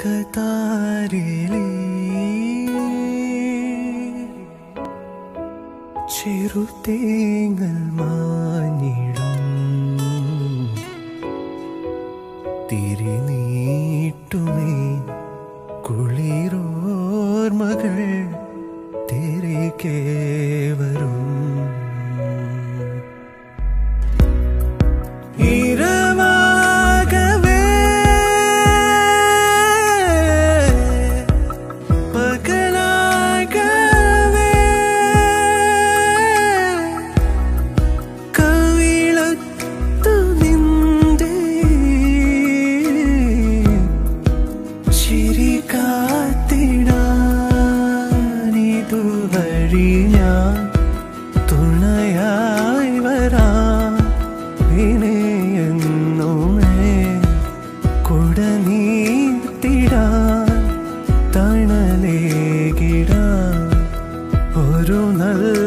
കതാരിലേ ചെറുതേങ്ങൽ മാഞ്ഞിടും തിരിനീട്ടുമേ കുളിരോർമകൾ തിരികെ വരും ഇരവാകവേ പകലാകവേ കവിളത്തു നിന്റെ ചിരി കാത്തിടാനിതുവഴി ഞാൻ തുണയായി വരാം വിനയെന്നുമേ കുട നീത്തിടാൻ തണലേകിടാൻ ഒരു നല്ല